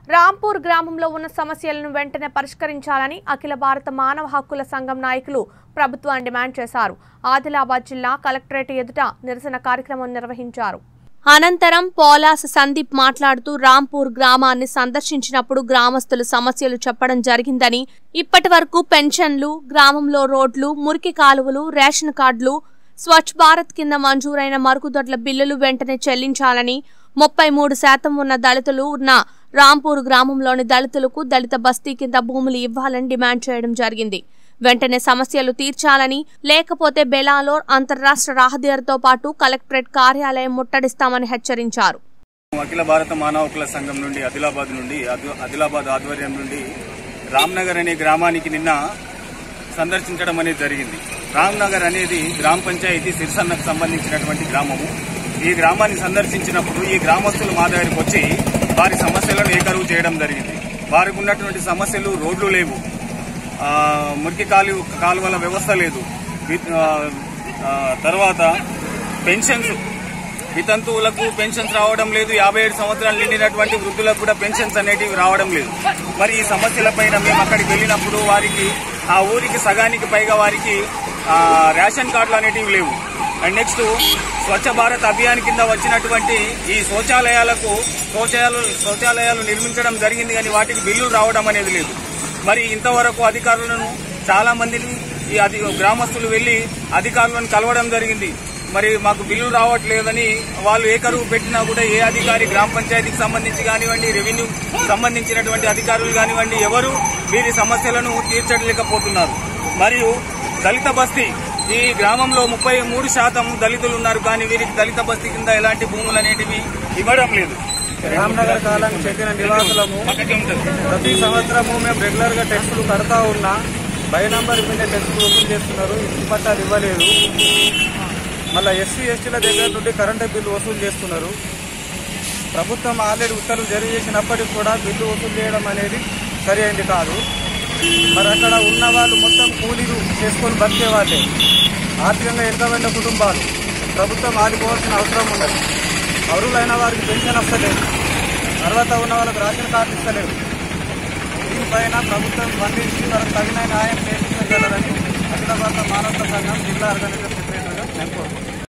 రాంపూర్ గ్రామంలో ఉన్న సమస్యలను వెంటనే పరిష్కరించాలని అఖిల భారత మానవ హక్కుల సంఘం నాయకులు ప్రభుత్వాన్ని డిమాండ్ చేశారు ఆదిలాబాద్ జిల్లా కలెక్టరేట్ ఎదుట నిరసన కార్యక్రమం నిర్వహించారు అనంతరం పోలాస్ సందీప్ మాట్లాడుతూ రాంపూర్ గ్రామాన్ని సందర్శించినప్పుడు గ్రామస్తులు సమస్యలు చెప్పడం జరిగిందని ఇప్పటి వరకు పెన్షన్లు గ్రామంలో రోడ్లు మురికి కాలువలు రేషన్ కార్డులు స్వచ్ఛ భారత్ కింద మంజూరైన మరుగుదొడ్ల బిల్లులు వెంటనే చెల్లించాలని ముప్పై మూడు శాతం ఉన్న దళితులు ఉన్న రాంపూర్ గ్రామంలోని దళితులకు దళిత బస్తీ కింద భూములు ఇవ్వాలని డిమాండ్ చేయడం జరిగింది వెంటనే సమస్యలు తీర్చాలని లేకపోతే బెలాలోర్ అంతర్రాష్ట్ర రహదారితో పాటు కలెక్టరేట్ కార్యాలయం ముట్టడిస్తామని హెచ్చరించారు అఖిల భారత మానవ హక్కుల సంఘం నుండి ఆదిలాబాద్ నుండి ఆది- ఆదిలాబాద్ ఆధ్వర్యం నుండి రామ్నగర్ అనే గ్రామానికి నిన్న సందర్శించడం అనేది జరిగింది రామ్నగర్ అనేది గ్రామ పంచాయతీ సిరిసన్నకు సంబంధించినటువంటి గ్రామము ఈ గ్రామాన్ని సందర్శించినప్పుడు ఈ గ్రామస్తులు మా దగ్గరికి వచ్చి వారి సమస్యలను ఏకరువు చేయడం జరిగింది వారికి ఉన్నటువంటి సమస్యలు రోడ్లు లేవు ఆ, మురికి కాలు కాలువల వ్యవస్థ లేదు వి- ఆ, ఆ, తర్వాత పెన్షన్స్ వితంతువులకు పెన్షన్స్ రావడం లేదు యాభై ఏడు సంవత్సరాలు నిండినటువంటి వృద్ధులకు కూడా పెన్షన్స్ అనేటివి రావడం లేదు మరి ఈ సమస్యలపైన మేము అక్కడికి వెళ్ళినప్పుడు వారికి ఆ ఊరికి సగానికి పైగా వారికి ఆ, రేషన్ కార్డులు అనేటివి లేవు అండ్ నెక్స్ట్ స్వచ్ఛ భారత్ అభియాన్ కింద వచ్చినటువంటి ఈ శౌచాలయాలకు శౌచాలయాలు శౌచాలయాలు నిర్మించడం జరిగింది కానీ వాటికి బిల్లులు రావడం అనేది లేదు మరి ఇంతవరకు అధికారులను చాలా మందిని ఈ అధి గ్రామస్తులు వెళ్లి అధికారులను కలవడం జరిగింది మరి మాకు బిల్లులు రావట్లేదని వాళ్ళు ఏ కరువు పెట్టినా కూడా ఏ అధికారి గ్రామ పంచాయతీకి సంబంధించి కానివ్వండి రెవెన్యూ సంబంధించినటువంటి అధికారులు కానివ్వండి ఎవరు వీరి సమస్యలను తీర్చలేకపోతున్నారు మరియు దళిత బస్తీ ఈ గ్రామంలో ముప్పై మూడు శాతం దళితులు ఉన్నారు కానీ వీరికి దళిత బస్తీ కింద ఎలాంటి భూములు అనేటివి ఇవ్వడం లేదు రామ్నగర్ కాలానికి చెందిన నివాసులము పక్కకే ఉంటుంది ప్రతి సంవత్సరము మేము రెగ్యులర్ గా టెస్టులు కడతా ఉన్నా బై నంబర్ మీద టెస్టులు వసూలు చేస్తున్నారు ఇంటి పట్టాలు ఇవ్వలేదు మళ్ళీ ఎస్సీ ఎస్టీల దగ్గర నుండి కరెంటు బిల్లు వసూలు చేస్తున్నారు ప్రభుత్వం ఆల్రెడీ ఉత్తర్వులు జారీ చేసినప్పటికీ కూడా బిల్లు వసూలు చేయడం అనేది సరి అయింది కాదు మరి అక్కడ ఉన్న వాళ్ళు మొత్తం కూలీలు చేసుకొని బతికే వాళ్ళే ఆర్థికంగా వెనుకబడిన కుటుంబాలు ప్రభుత్వం ఆదుకోవాల్సిన అవసరం ఉన్నది అర్హులైన వారికి పెన్షన్ వస్తలేదు అర్హత ఉన్న వాళ్ళకి రేషన్ కార్డు ఇస్తలేదు దీనిపైన ప్రభుత్వం స్పందించి వారికి తగిన న్యాయం చేయించగలరని అఖిల భారత మానవ సంఘం జిల్లా ఆర్గనైజర్ సెక్రటరీగా నేను కోరుకుంటున్నాను